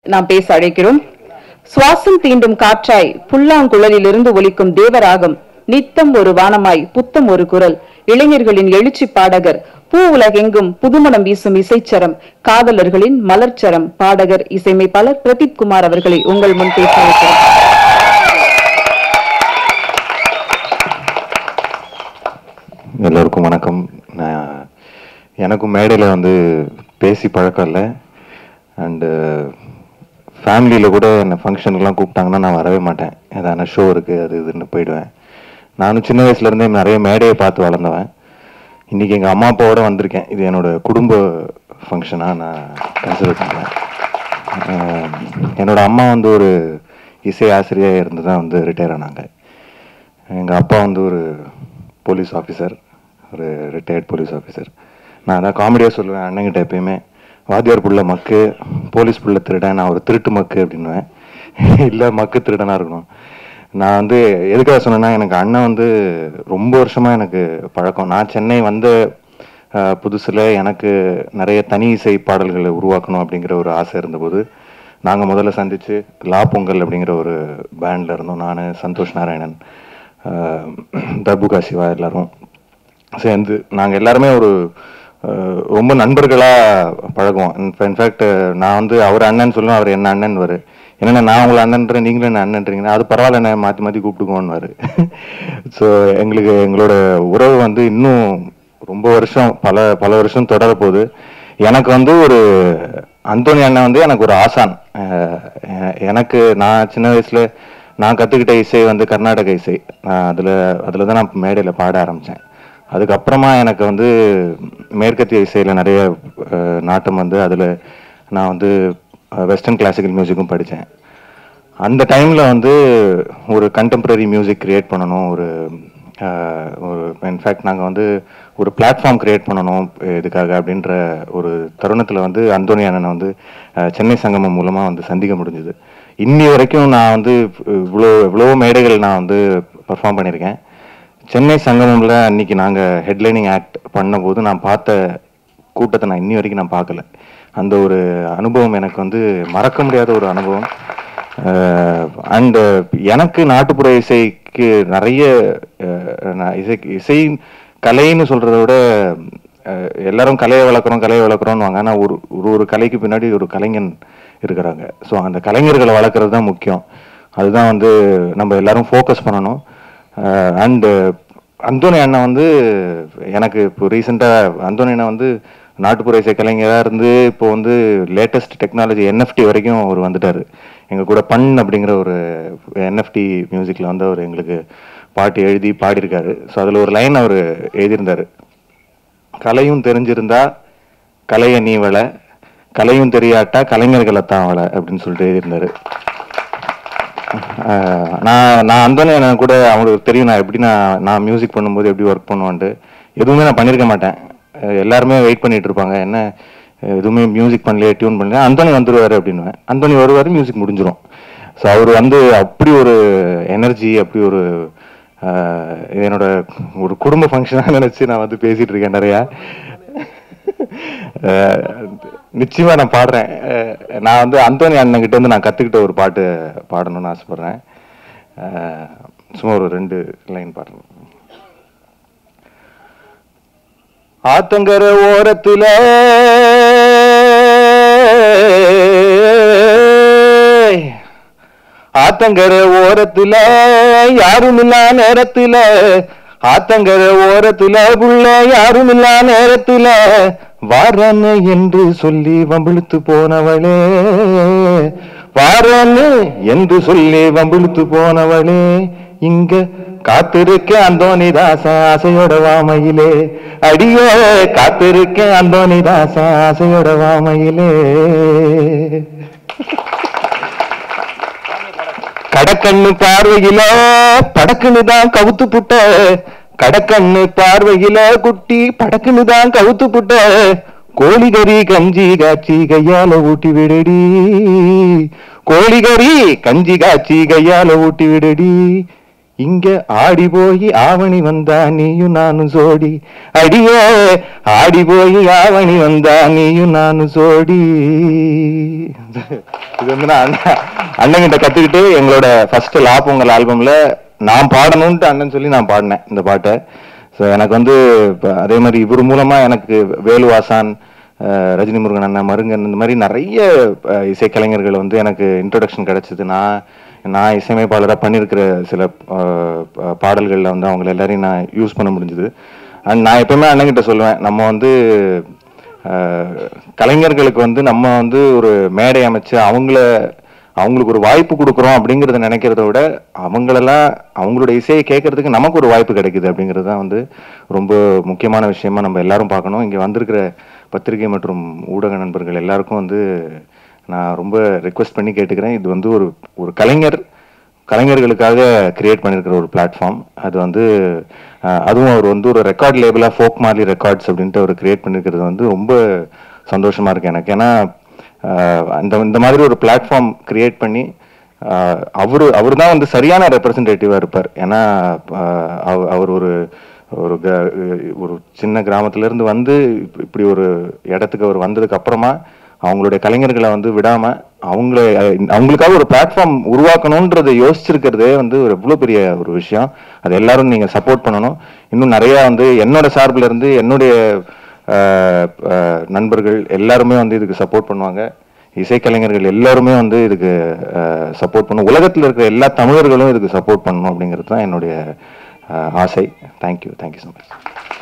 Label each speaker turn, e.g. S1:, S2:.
S1: நாம் பேச அழைக்கிறோம் சுவாசம் தீண்டும் காற்றாய் புல்லாங்குழலிலிருந்து ஒலிக்கும் தேவராகம் நித்தம் ஒரு வானமாய் புத்தம் ஒரு குரல் இளைஞர்களின் எழுச்சி பாடகர் பூ உலகெங்கும் புதுமணம் வீசும் இசைச்சரம் காதலர்களின் மலர்ச்சரம் பாடகர் இசையமைப்பாளர் பிரதீப் குமார் அவர்களை உங்கள் முன் பேச அழைக்கிறோம்
S2: எல்லோருக்கும் வணக்கம் நான் எனக்கும் மேடையில் வந்து பேசி பழக்கம் இல்லை அண்டு ஃபேமிலியில் கூட என்னை ஃபங்க்ஷனுக்குலாம் கூப்பிட்டாங்கன்னா நான் வரவே மாட்டேன் ஏதான ஷோ இருக்குது அது இதுன்னு போயிடுவேன் நானும் சின்ன வயசுலேருந்தே நிறைய மேடையை பார்த்து வளர்ந்தவன் இன்றைக்கி எங்கள் அம்மா அப்பாவோட வந்திருக்கேன் இது என்னோட குடும்ப ஃபங்க்ஷனாக நான் கன்சிடர் பண்ணுறேன் அஹ் என்னோட அம்மா வந்து ஒரு இசை ஆசிரியர் இருந்து தான் வந்து ரிட்டையர் ஆனாங்க எங்கள் அப்பா வந்து ஒரு போலீஸ் ஆஃபீஸர் ஒரு ரிட்டையர்ட் போலீஸ் ஆஃபீஸர் நான் அதான் காமெடியாக சொல்லுவேன் அண்ணங்கிட்ட எப்பயுமே வாத்தியார் புள்ள மக்கு போலீஸ் புள்ள திருடன் நான் ஒரு திருட்டு மக்கு அப்படின்னுவேன் இல்லை மக்கு திருடனாக இருக்கணும் நான் வந்து எதுக்காக சொன்னேன்னா எனக்கு அண்ணன் வந்து ரொம்ப வருஷமாக எனக்கு பழக்கம் நான் சென்னை வந்த புதுசில் எனக்கு நிறைய தனி இசை பாடல்களை உருவாக்கணும் அப்படிங்கிற ஒரு ஆசை இருந்தபோது நாங்கள் முதல்ல சந்தித்து லா பொங்கல் அப்படிங்கிற ஒரு பேண்டில் இருந்தோம் நான் சந்தோஷ் நாராயணன் ஆஹ் தர்புகா சிவா எல்லாரும் சேர்ந்து நாங்கள் எல்லாருமே ஒரு ஆஹ் ரொம்ப நண்பர்களாக பழகுவோம் இன்ஃபேக்ட் நான் வந்து அவர் அண்ணன் சொல்லுவேன் அவர் என்ன அண்ணன் வரு என்னென்ன நான் உங்களை அண்ணன்றேன் நீங்களும் என்ன அண்ணன்றீங்கன்னா அது பரவாயில்ல என்ன மாற்றி மாற்றி கூப்பிட்டுக்கோன்னு ஸோ எங்களுக்கு எங்களோட உறவு வந்து இன்னும் ரொம்ப வருஷம் பல பல வருஷம் தொடர போகுது எனக்கு வந்து ஒரு அந்தோனி அண்ணன் வந்து எனக்கு ஒரு ஆசான் அஹ் எ- எனக்கு நான் சின்ன வயசுல நான் கற்றுக்கிட்ட இசை வந்து கர்நாடக இசை நான் அதில் அதில் தான் நான் மேடையில் பாட ஆரம்பித்தேன் அதுக்கப்புறமா எனக்கு வந்து மேற்கத்திய இசையில் நிறைய அஹ், நாட்டம் வந்து அதில் நான் வந்து வெஸ்டர்ன் கிளாசிக்கல் மியூசிக்கும் படித்தேன் அந்த டைமில் வந்து ஒரு கண்டெம்பரரி மியூசிக் கிரியேட் பண்ணணும் ஒரு ஆஹ், ஒரு இன்ஃபேக்ட் நாங்கள் வந்து ஒரு பிளாட்ஃபார்ம் கிரியேட் பண்ணணும் இதுக்காக அப்படின்ற ஒரு தருணத்தில் வந்து அந்தோனி அண்ணனை வந்து ஆஹ், சென்னை சங்கமம் மூலமாக வந்து சந்திக்க முடிஞ்சுது இன்னி வரைக்கும் நான் வந்து இவ்வளோ எவ்வளோ மேடைகள் நான் வந்து பர்ஃபார்ம் பண்ணியிருக்கேன் சென்னை சங்கமம்ல அன்னைக்கு நாங்கள் ஹெட்லைனிங் ஆக்ட் பண்ணும்போது நான் பார்த்த கூட்டத்தை நான் இன்னி வரைக்கும் நான் பார்க்கல அந்த ஒரு அனுபவம் எனக்கு வந்து மறக்க முடியாத ஒரு அனுபவம் அண்டு எனக்கு நாட்டுப்புற இசைக்கு நிறைய அஹ், நான் இசை இசை கலைன்னு சொல்றத விட அஹ், எல்லாரும் கலையை வளர்க்குறோம் கலையை வளர்க்குறோம்னு வாங்க ஆனால் ஒரு ஒரு ஒரு கலைக்கு பின்னாடி ஒரு கலைஞன் இருக்கிறாங்க ஸோ அந்த கலைஞர்களை வளர்க்குறது தான் முக்கியம் அதுதான் வந்து நம்ம எல்லாரும் ஃபோக்கஸ் பண்ணணும் அண்டு அந்தோனி அண்ணன் வந்து எனக்கு இப்போ ரீசெண்டாக அந்தோனி அண்ணன் வந்து நாட்டுப்புற இசை கலைஞராக இருந்து இப்போ வந்து லேட்டஸ்ட் டெக்னாலஜி என்எஃப்டி வரைக்கும் அவர் வந்துட்டார் எங்கள் கூட பண் அப்படிங்கிற ஒரு என்எஃப்டி மியூசிக்கில் வந்து அவர் எங்களுக்கு பாட்டு எழுதி பாடியிருக்காரு ஸோ அதில் ஒரு லைன் அவர் எழுதியிருந்தார் கலையும் தெரிஞ்சிருந்தா கலையை நீ வள கலையும் தெரியாட்டா கலைஞர்களை தான் வள அப்படின்னு சொல்லிட்டு எழுதியிருந்தாரு ஆஹ் நான் நான் அந்தோனி எனக்கு கூட அவங்களுக்கு தெரியும் நான் எப்படி நான் நான் மியூசிக் பண்ணும்போது எப்படி ஒர்க் பண்ணுவேன்ட்டு எதுவுமே நான் பண்ணியிருக்க மாட்டேன் அஹ் எல்லாருமே வெயிட் பண்ணிட்டு இருப்பாங்க என்ன அஹ் எதுவுமே மியூசிக் பண்ணலையே டியூன் பண்ணல அந்தோனி வந்துருவாரு அப்படின்னுவேன் அந்தோனி வருவார் மியூசிக் முடிஞ்சிரும் ஸோ அவர் வந்து அப்படி ஒரு எனர்ஜி அப்படி ஒரு ஆஹ் இது என்னோட ஒரு குடும்ப ஃபங்க்ஷனாக நினச்சி நான் வந்து பேசிட்டு இருக்கேன் நிறையா அஹ் நிச்சயமா நான் பாடுறேன் அஹ் நான் வந்து அந்தோனி அண்ணன் கிட்ட இருந்து நான் கத்துக்கிட்ட ஒரு பாட்டு பாடணும்னு ஆசைப்படுறேன் அஹ் சும்மா ஒரு ரெண்டு லைன் பாடுறேன் ஆத்தங்கர ஓரத்துல ஆத்தங்கர ஓரத்துல யாரும் இல்லா நேரத்துல ஆத்தங்கர ஓரத்துல புள்ள யாரும் இல்லா நேரத்துல வாரன்னு என்று சொல்லி வம்பிழுத்து போனவளே வாரன்னு என்று சொல்லி வம்பிழுத்து போனவளே இங்க காத்திருக்க அந்தோனி தாசா ஆசையோட வாமையிலே அடியே காத்திருக்க அந்தோனி தாசா ஆசையோட வாமையிலே கடக்கண்ணு பார்வையில படக்குன்னு தான் கவுத்து புட்ட கடக்கண்ணு பார்வையில குட்டி படக்குன்னு தான் கவுத்து புட்ட கோழிகறி கஞ்சி காய்ச்சி கையால ஊட்டி விடுடி கோழிகறி கஞ்சி காய்ச்சி கையால ஊட்டி விடுடி இங்க ஆடி போய் ஆவணி வந்தா நீயும் நானும் சோடி அடியே ஆடி போய் ஆவணி வந்தா நீயும் நானும் சோடி இது வந்து நான் அண்ணன் அண்ணன்கிட்ட கத்துக்கிட்டு எங்களோட ஃபர்ஸ்ட் லா பொங்கல் ஆல்பம்ல நான் பாடணும்ட்டு அண்ணன் சொல்லி நான் பாடினேன் இந்த பாட்டை ஸோ எனக்கு வந்து இப்ப அதே மாதிரி இவர் மூலமா எனக்கு வேலுவாசான் அஹ், ரஜினி முருகன் அண்ணன் மருங்கன் இந்த மாதிரி நிறைய அஹ், இசைக்கலைஞர்கள் வந்து எனக்கு இன்ட்ரடக்ஷன் கிடைச்சது நான் நான் இசையமைப்பாளராக பண்ணியிருக்கிற சில அஹ், ப- பாடல்கள்ல வந்து அவங்கள எல்லாரையும் நான் யூஸ் பண்ண முடிஞ்சுது அண்ட் நான் எப்பவுமே அண்ணன்கிட்ட சொல்லுவேன் நம்ம வந்து அஹ், கலைஞர்களுக்கு வந்து நம்ம வந்து ஒரு மேடை அமைச்சு அவங்கள அவங்களுக்கு ஒரு வாய்ப்பு கொடுக்குறோம் அப்படிங்கறத நினைக்கிறத விட அவங்களெல்லாம் அவங்களோட இசையை கேட்கறதுக்கு நமக்கு ஒரு வாய்ப்பு கிடைக்குது அப்படிங்கிறது தான் வந்து ரொம்ப முக்கியமான விஷயமா நம்ம எல்லாரும் பார்க்கணும் இங்கே வந்திருக்கிற பத்திரிகை மற்றும் ஊடக நண்பர்கள் எல்லாருக்கும் வந்து நான் ரொம்ப ரெக்வஸ்ட் பண்ணி கேட்டுக்கிறேன் இது வந்து ஒரு ஒரு கலைஞர் கலைஞர்களுக்காக கிரியேட் பண்ணியிருக்கிற ஒரு பிளாட்ஃபார்ம் அது வந்து அஹ், அதுவும் அவர் வந்து ஒரு ரெக்கார்ட் லேபிளாக ஃபோக் மார்லி ரெக்கார்ட்ஸ் அப்படின்ட்டு அவர் கிரியேட் பண்ணியிருக்கிறது வந்து ரொம்ப சந்தோஷமா இருக்கு எனக்கு ஏன்னா அஹ், அந்த இந்த மாதிரி ஒரு பிளாட்ஃபார்ம் கிரியேட் பண்ணி அஹ், அவரு அவர் தான் வந்து சரியான ரெப்ரசன்டேட்டிவாக இருப்பார் ஏன்னா அஹ், அவ- அவர் ஒரு ஒரு க- ஒரு சின்ன கிராமத்துல இருந்து வந்து இப்ப- இப்படி ஒரு இடத்துக்கு அவர் வந்ததுக்கு அப்புறமா அவங்களுடைய கலைஞர்களை வந்து விடாம அவங்கள அவங்களுக்காக ஒரு பிளாட்ஃபார்ம் உருவாக்கணுன்றதை யோசிச்சிருக்கிறதே வந்து ஒரு எவ்வளவு பெரிய ஒரு விஷயம் அது எல்லாரும் நீங்க சப்போர்ட் பண்ணணும் இன்னும் நிறைய வந்து என்னோட சார்பில் இருந்து என்னுடைய அஹ், அஹ், நண்பர்கள் எல்லாருமே வந்து இதுக்கு சப்போர்ட் பண்ணுவாங்க இசைக்கலைஞர்கள் எல்லாருமே வந்து இதுக்கு சப்போர்ட் பண்ணும் உலகத்தில் இருக்கிற எல்லா தமிழர்களும் இதுக்கு சப்போர்ட் பண்ணணும் அப்படிங்கிறது தான் என்னுடைய அஹ், ஆசை தேங்க்யூ தேங்க்யூ ஸோ மச்